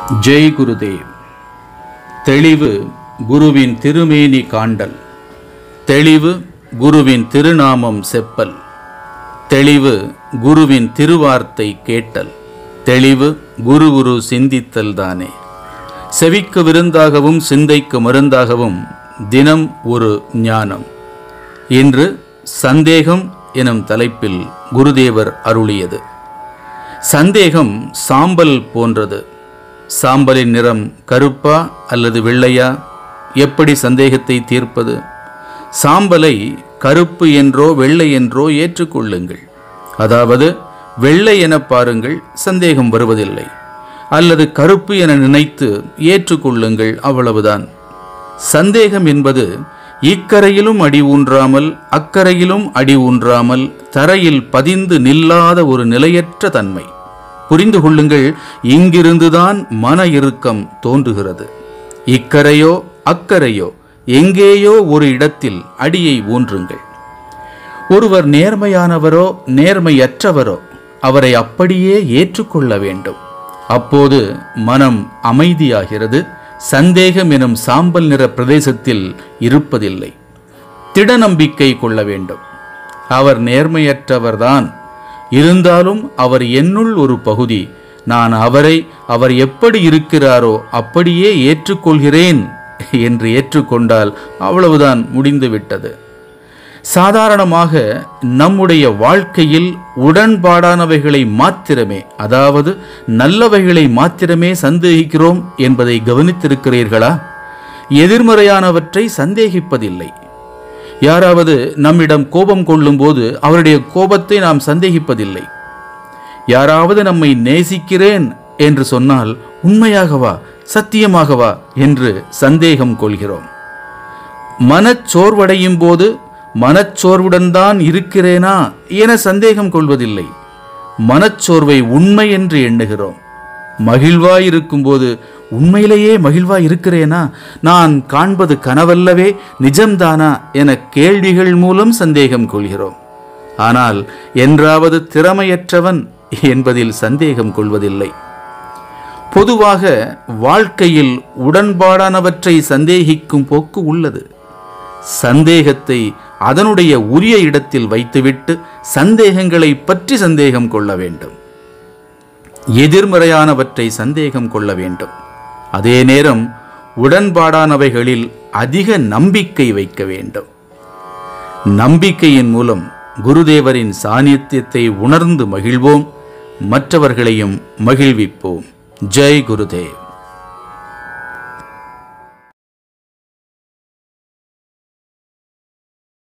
ஜெய் குருதேவ் தெளிவு குருவின் திருமேனி காண்டல் தெளிவு குருவின் திருநாமம் செப்பல் தெளிவு குருவின் திருவார்த்தை கேட்டல் தெளிவு குரு குரு சிந்தித்தல் தானே செவிக்கு விருந்தாகவும் சிந்தைக்கு மருந்தாகவும் தினம் ஒரு ஞானம் இன்று சந்தேகம் எனும் தலைப்பில் குருதேவர் அருளியது சந்தேகம் சாம்பல் போன்றது சாம்பலின் நிறம் கருப்பா அல்லது வெள்ளையா எப்படி சந்தேகத்தை தீர்ப்பது சாம்பலை கருப்பு என்றோ வெள்ளை என்றோ ஏற்றுக்கொள்ளுங்கள் அதாவது வெள்ளை என பாருங்கள் சந்தேகம் வருவதில்லை அல்லது கருப்பு என நினைத்து ஏற்றுக்கொள்ளுங்கள் அவ்வளவுதான் சந்தேகம் என்பது இக்கரையிலும் அடி ஊன்றாமல் அக்கரையிலும் அடி ஊன்றாமல் தரையில் பதிந்து நில்லாத ஒரு நிலையற்ற தன்மை புரிந்து கொள்ளுங்கள் இங்கிருந்துதான் மன இறுக்கம் தோன்றுகிறது இக்கரையோ அக்கரையோ எங்கேயோ ஒரு இடத்தில் அடியை ஊன்றுங்கள் ஒருவர் நேர்மையானவரோ நேர்மையற்றவரோ அவரை அப்படியே ஏற்றுக்கொள்ள வேண்டும் அப்போது மனம் அமைதியாகிறது சந்தேகம் எனும் சாம்பல் நிற பிரதேசத்தில் இருப்பதில்லை திட நம்பிக்கை கொள்ள வேண்டும் அவர் நேர்மையற்றவர்தான் இருந்தாலும் அவர் என்னுள் ஒரு பகுதி நான் அவரை அவர் எப்படி இருக்கிறாரோ அப்படியே ஏற்றுக்கொள்கிறேன் என்று ஏற்றுக்கொண்டால் அவ்வளவுதான் முடிந்துவிட்டது சாதாரணமாக நம்முடைய வாழ்க்கையில் உடன்பாடானவைகளை மாத்திரமே அதாவது நல்லவைகளை மாத்திரமே சந்தேகிக்கிறோம் என்பதை கவனித்திருக்கிறீர்களா எதிர்மறையானவற்றை சந்தேகிப்பதில்லை யாராவது நம்மிடம் கோபம் கொள்ளும்போது அவருடைய கோபத்தை நாம் சந்தேகிப்பதில்லை யாராவது நம்மை நேசிக்கிறேன் என்று சொன்னால் உண்மையாகவா சத்தியமாகவா என்று சந்தேகம் கொள்கிறோம் மனச்சோர்வடையும் போது மனச்சோர்வுடன் தான் இருக்கிறேனா என சந்தேகம் கொள்வதில்லை மனச்சோர்வை உண்மை என்று எண்ணுகிறோம் மகிழ்வாய் இருக்கும்போது உண்மையிலேயே மகிழ்வாய் இருக்கிறேனா நான் காண்பது கனவல்லவே நிஜம்தானா என கேள்விகள் மூலம் சந்தேகம் கொள்கிறோம் ஆனால் என்றாவது திறமையற்றவன் என்பதில் சந்தேகம் கொள்வதில்லை பொதுவாக வாழ்க்கையில் உடன்பாடானவற்றை சந்தேகிக்கும் போக்கு உள்ளது சந்தேகத்தை அதனுடைய உரிய இடத்தில் வைத்துவிட்டு சந்தேகங்களை பற்றி சந்தேகம் கொள்ள வேண்டும் எதிர்மறையானவற்றை சந்தேகம் கொள்ள வேண்டும் அதே நேரம் உடன்பாடானவைகளில் அதிக நம்பிக்கை வைக்க வேண்டும் நம்பிக்கையின் மூலம் குருதேவரின் சாநித்தியத்தை உணர்ந்து மகிழ்வோம் மற்றவர்களையும் மகிழ்விப்போம் ஜெய் குருதேவ்